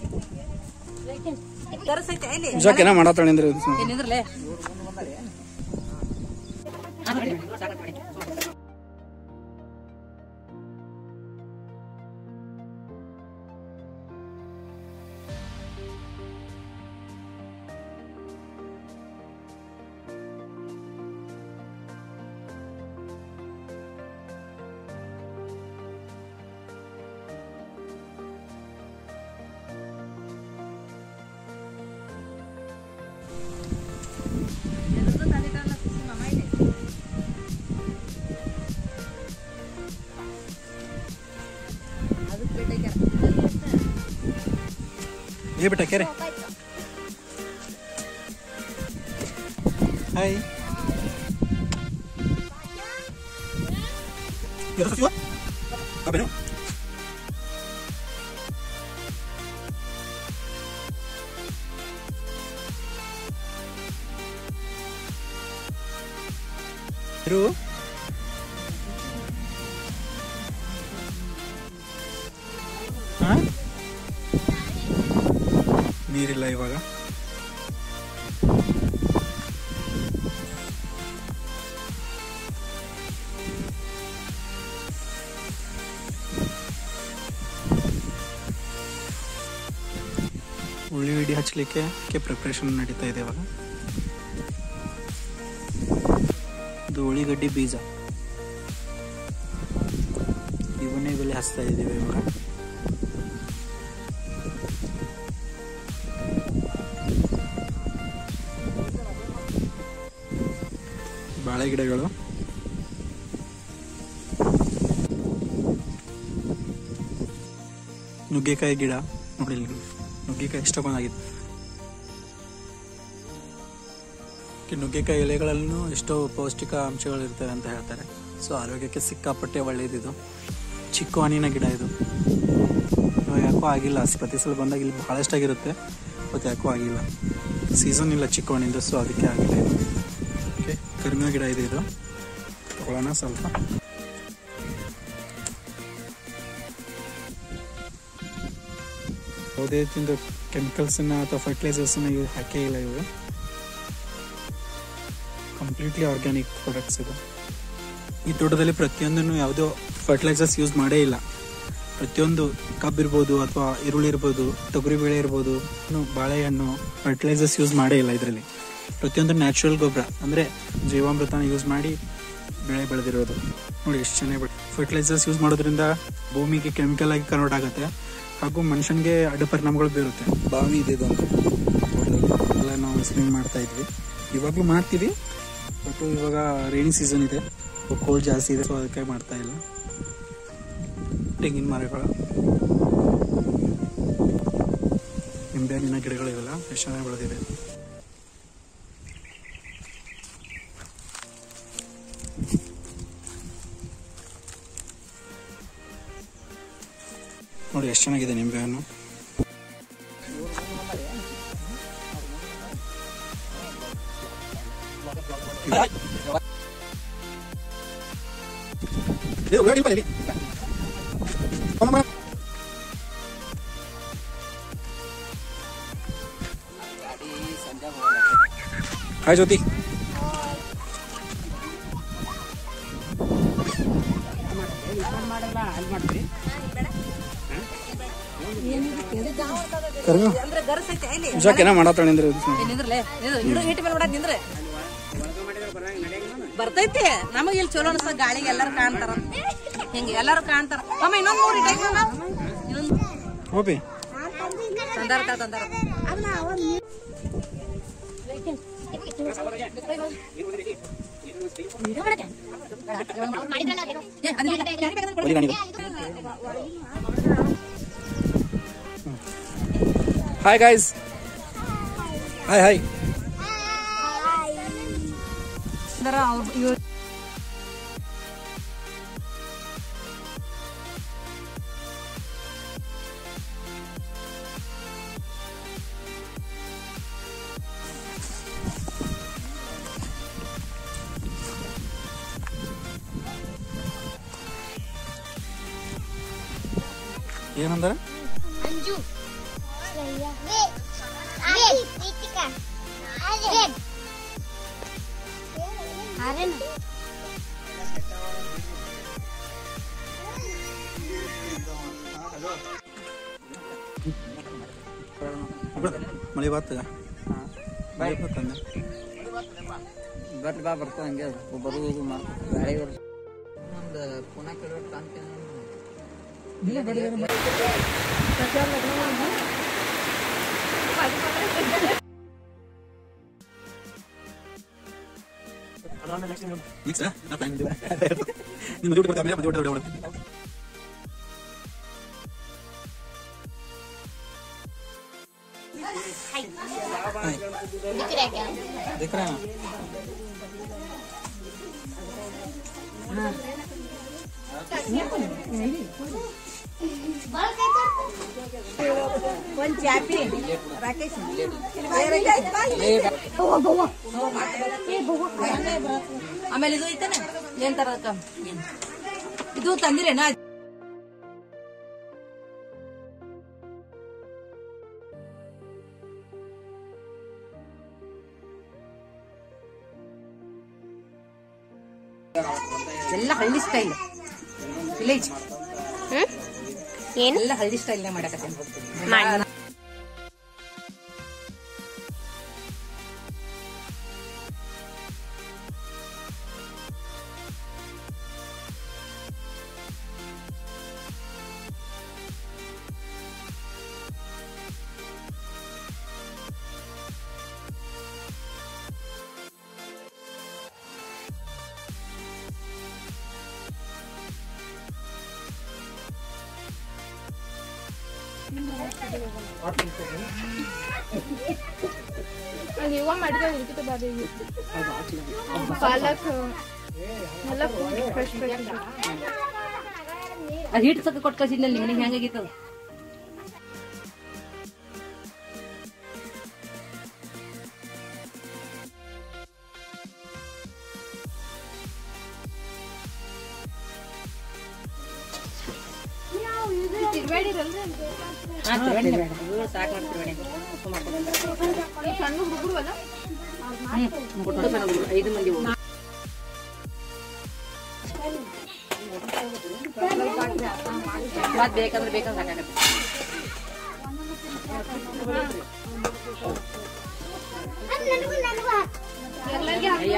ತರಸೈತೆ ಎಲ್ಲಿ ಪೂಜಾಕ್ ಏನೋ ಮಾಡತ್ತಾಳೆ ಅಂದ್ರೆ ಏನಿದ್ರಲೆ ಏ ಬಿಟ್ಟ ಕೆರೆ ಹಾಯ್ ಇರು ಹಾ ನೀರಿಲ್ಲ ಇವಾಗ ಉಳ್ಳಿಗಡ್ಡಿ ಹಚ್ಚಲಿಕ್ಕೆ ಪ್ರಿಪ್ರೇಷನ್ ನಡೀತಾ ಇದೆ ಇವಾಗ ಇದು ಉಳ್ಳಿಗಡ್ಡಿ ಬೀಜ ಇವನ್ನೇ ಬೆಲೆ ಹಚ್ತಾ ಇದ್ದೀವಿ ಇವಾಗ ಬಾಳೆ ಗಿಡಗಳು ನುಗ್ಗೆಕಾಯಿ ಗಿಡ ನೋಡಿ ಇಲ್ಲಿ ನುಗ್ಗೆಕಾಯಿ ಎಷ್ಟೊಂದಾಗಿದೆ ನುಗ್ಗೆಕಾಯಿ ಎಲೆಗಳಲ್ಲೂ ಎಷ್ಟೋ ಪೌಷ್ಟಿಕ ಅಂಶಗಳು ಇರ್ತವೆ ಅಂತ ಹೇಳ್ತಾರೆ ಸೊ ಆರೋಗ್ಯಕ್ಕೆ ಸಿಕ್ಕಾಪಟ್ಟೆ ಒಳ್ಳೇದಿದು ಚಿಕ್ಕ ಹಣ್ಣಿನ ಗಿಡ ಇದು ಇವಾಗ ಯಾಕೋ ಆಗಿಲ್ಲ ಪ್ರತಿ ಸಲ ಬಂದಾಗ ಇಲ್ಲಿ ಬಹಳಷ್ಟಾಗಿರುತ್ತೆ ಬಟ್ ಯಾಕೋ ಆಗಿಲ್ಲ ಸೀಸನ್ ಇಲ್ಲ ಚಿಕ್ಕ ಹಣ್ಣಿಂದು ಸೊ ಅದಕ್ಕೆ ಆಗಿಲ್ಲ ಇದು ಓಕೆ ಕರಿಮೆ ಗಿಡ ಇದೆ ಇದು ತಗೊಳ್ಳೋಣ ಸ್ವಲ್ಪ ಯಾವುದೇ ರೀತಿಯಿಂದ ಕೆಮಿಕಲ್ಸನ್ನ ಅಥವಾ ಫರ್ಟಿಲೈಸರ್ಸನ್ನ ಇವು ಹಾಕೇ ಇಲ್ಲ ಇವು ಕಂಪ್ಲೀಟ್ಲಿ ಆರ್ಗ್ಯಾನಿಕ್ ಪ್ರಾಡಕ್ಟ್ಸ್ ಇದು ಈ ತೋಟದಲ್ಲಿ ಪ್ರತಿಯೊಂದನ್ನು ಯಾವುದೋ ಫರ್ಟಿಲೈಸರ್ಸ್ ಯೂಸ್ ಮಾಡೇ ಇಲ್ಲ ಪ್ರತಿಯೊಂದು ಕಬ್ಬು ಇರ್ಬೋದು ಅಥವಾ ಈರುಳ್ಳಿ ಇರ್ಬೋದು ತೊಗರಿಬೇಳೆ ಇರ್ಬೋದು ಇನ್ನು ಬಾಳೆಹಣ್ಣು ಫರ್ಟಿಲೈಸರ್ಸ್ ಯೂಸ್ ಮಾಡೇ ಇಲ್ಲ ಇದರಲ್ಲಿ ಪ್ರತಿಯೊಂದು ನ್ಯಾಚುರಲ್ ಗೊಬ್ಬರ ಅಂದರೆ ಜೀವಾಮೃತನ ಯೂಸ್ ಮಾಡಿ ಬೆಳೆ ಬೆಳೆದಿರೋದು ನೋಡಿ ಎಷ್ಟು ಚೆನ್ನಾಗಿ ಬೆಳೆ ಫರ್ಟಿಲೈಸರ್ಸ್ ಯೂಸ್ ಮಾಡೋದ್ರಿಂದ ಭೂಮಿಗೆ ಕೆಮಿಕಲ್ ಆಗಿ ಕನ್ವರ್ಟ್ ಆಗುತ್ತೆ ಹಾಗೂ ಮನುಷ್ಯನಿಗೆ ಅಡ್ಡ ಪರಿಣಾಮಗಳು ಬೀರುತ್ತೆ ಬಾವಿ ಇದೆ ಇದೊಂದು ತೋಟದಲ್ಲಿ. ಎಲ್ಲ ನಾವು ಸ್ವಿಮ್ಮಿಂಗ್ ಮಾಡ್ತಾ ಇದ್ವಿ ಇವಾಗಲೂ ಮಾಡ್ತೀವಿ ಬಟ್ ಇವಾಗ ರೈನಿ ಸೀಸನ್ ಇದೆ ಕೋಲ್ಡ್ ಜಾಸ್ತಿ ಇದೆ ಸೊ ಅದಕ್ಕೆ ಮಾಡ್ತಾ ಇಲ್ಲ ತೆಂಗಿನ ಮರಗಳು ನಿಂಬೆಹಣ್ಣಿನ ಗಿಡಗಳು ಇವೆಲ್ಲ ಎಷ್ಟು ಚೆನ್ನಾಗಿ ಬೆಳೆದಿದೆ ನೋಡಿ ಎಷ್ಟು ಚೆನ್ನಾಗಿದೆ ನಿಂಬೆಹಣ್ಣು ಹಾಯ್ ಜ್ಯೋತಿ ಕರ್ಮ ಅಂದ್ರೆ ಗರ್ಸೈತೆ ಎಲ್ಲಿ ಪೂಜಾಕ್ ಏನೋ ಮಾಡತ್ತಾಳೆ ಅಂದ್ರೆ ಏನಿದ್ರಲೆ ಇದು ಇಡು ಹಿಟ್ಟು ಮೇಲೆ ಬಿಡೋದ್ ನಿಂದ್ರೆ ಬರ್ತೈತಿ ನಮಗೆ ಇಲ್ಲಿ ಚಲೋ ಅನ್ಸ ಗಾಳಿಗೆ ಎಲ್ಲಾರು ಕಾಣ್ತಾರ ಹಿಂಗೆ ಎಲ್ಲಾರು ಕಾಣ್ತಾರ ಅಮ್ಮ ಇನ್ನೊಂದ್ ಮೂರು ಇಟ್ಟಾಗ ಇನ್ನೊಂದು ಹೋಪಿ ತಂದಾರ ತಾ ತಂದಾರ ಏ, ಅದ್ನ ಯಾರಿಗ್ ಬೇಕಾದ್ರೆ ಕೊಡು. ಒಲಿ ಗಾಣಿದು ಹಾಯ್ ಗಾಯ್ಸ್ ಹಾಯ್ ಹಾಯ್ ಅಂದ್ರ ಅವ್ರ್ ಇವ್ರ್ ಏನಂದಾರ ಮಳೆ ಬಾತ ಮಳೆ ಬರ್ತಂದ ಬರ್ಲಿ ಬಾ ಬರ್ತಾವ ಹಂಗೆ ಬರುವುದು ಗಾಳಿ ಬರ್ ಒಂದು ಪುನಃ ಕಿಲೋಮೀಟರ್ ಕಾಣ್ತೇನೆ ಈಗ ಸರ್ ನಾ ಪ್ಲಾನ್ ನಿಮ್ಮ ದುಡ್ಡು ಬರ್ತಾ ಮೇಲೆ ಮದುವೆ ಹೊಡೆ देख रहे हैं ಒಂದ್ ಚಾಪಿ ರಾಕೇಶ್ ಆಮೇಲೆ ಇದು ಐತನ ಏನ್ ತರ ಇದು ತಂದಿರೇನಾ ಎಲ್ಲ ಹಳ್ಳಿ ಸ್ಟೈಲ್ ವಿಲೇಜ್ ಏನು ಎಲ್ಲ ಹಳ್ಳಿ ಸ್ಟೈಲ್ ಮಾಡಕತ್ತೇನೆ ಅಲ್ಲಿ ಹೂವ ಮಾಡಿದ್ರೆ ಉಳಿದ ಬಾರಿ ಪಾಲಕ್ ಎಲ್ಲ ಫ್ರೆಶ್ ಫ್ರೆಶ್ ಅದು ಹಿಟ್ಟು ಸಕ್ಕ ಕೊಟ್ಟು ಕಳ್ಸಿದ್ನಲ್ಲಿ ಮನೆಗೆ ಹೆಂಗಾಗಿತ್ತು ತಿರ್ಬೇಡಿರಲ್ರಿ ಸಾಕು ಮಾಡ್ತೀವಿ ಸಣ್ಣ ಹುಡುಗರು ಅಲ್ಲ ಐದು ಮಂದಿ ಹೋಗ್ಬೇಕು. ಮತ್ತ್ ಬೇಕಂದ್ರೆ ಬೇಕಂದ್ರೆ ಸಾಕಾಗತ್ತೆ ಅಯ್ಯ